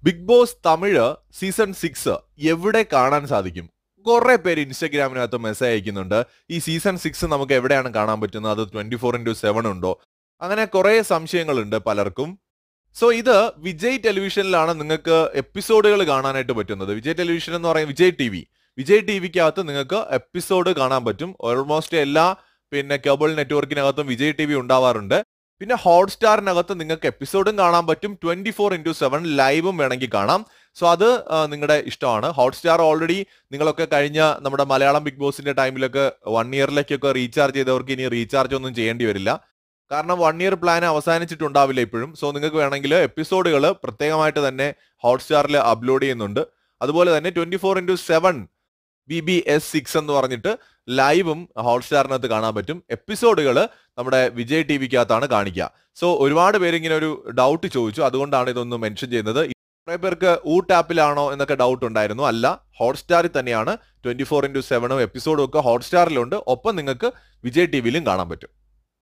big Boss Tamil season six എവിടെ കാണാൻ സാധിക്കും കുറെ പേര് ഇൻസ്റ്റഗ്രാമിനകത്ത് മെസ്സേജ് അയക്കുന്നുണ്ട് ഈ സീസൺ സിക്സ് നമുക്ക് എവിടെയാണ് കാണാൻ പറ്റുന്നത് അത് ട്വന്റി ഫോർ ഇൻറ്റു സെവൻ ഉണ്ടോ അങ്ങനെ കുറെ സംശയങ്ങളുണ്ട് പലർക്കും സോ ഇത് വിജയ് ടെലിവിഷനിലാണ് നിങ്ങൾക്ക് എപ്പിസോഡുകൾ കാണാനായിട്ട് പറ്റുന്നത് വിജയ് ടെലിവിഷൻ എന്ന് പറയുന്നത് Vijay T V Vijay T വിക്കകത്ത് നിങ്ങൾക്ക് എപ്പിസോഡ് കാണാൻ പറ്റും ഓൾമോസ്റ്റ് എല്ലാ പിന്നെ കേബിൾ നെറ്റ്വർക്കിനകത്തും വിജയ് ടി വി ഉണ്ടാവാറുണ്ട് പിന്നെ ഹോട്ട്സ്റ്റാറിനകത്ത് നിങ്ങൾക്ക് എപ്പിസോഡും കാണാൻ പറ്റും ട്വന്റി ഫോർ ഇൻറ്റു സെവൻ ലൈവും വേണമെങ്കിൽ കാണാം സോ അത് ആ, നിങ്ങളുടെ ഇഷ്ടമാണ് ഹോട്ട്സ്റ്റാർ ഓൾറെഡി നിങ്ങളൊക്കെ കഴിഞ്ഞ നമ്മുടെ മലയാളം ബിഗ് ബോസിന്റെ ടൈമിലൊക്കെ വൺ ഇയറിലേക്കൊക്കെ റീചാർജ് ചെയ്തവർക്ക് ഇനി റീചാർജ് ഒന്നും ചെയ്യേണ്ടി വരില്ല കാരണം വൺ ഇയർ പ്ലാൻ അവസാനിച്ചിട്ടുണ്ടാവില്ല ഇപ്പോഴും സോ നിങ്ങൾക്ക് വേണമെങ്കിൽ എപ്പിസോഡുകൾ പ്രത്യേകമായിട്ട് തന്നെ ഹോട്ട്സ്റ്റാറിൽ അപ്ലോഡ് ചെയ്യുന്നുണ്ട് അതുപോലെ തന്നെ twenty four into seven B B S six എന്ന് പറഞ്ഞിട്ട് ലൈവും ഹോട്ട്സ്റ്റാറിനകത്ത് കാണാൻ പറ്റും എപ്പിസോഡുകൾ നമ്മുടെ വിജയ് ടി വിക്കകത്താണ് കാണിക്കുക സോ ഒരുപാട് പേര് ഇങ്ങനെ ഒരു ഡൗട്ട് ചോദിച്ചു അതുകൊണ്ടാണ് ഇതൊന്ന് മെൻഷൻ ചെയ്യുന്നത് കുറെ പേർക്ക് ഊ ടാപ്പിലാണോ എന്നൊക്കെ ഡൗട്ട് ഉണ്ടായിരുന്നു അല്ല ഹോട്ട്സ്റ്റാറിൽ തന്നെയാണ് ട്വന്റി ഫോർ ഇൻറ്റു സെവനും എപ്പിസോഡും ഒക്കെ ഹോട്ട്സ്റ്റാറിലുണ്ട് ഒപ്പം നിങ്ങൾക്ക് വിജയ് ടി വിയിലും കാണാൻ പറ്റും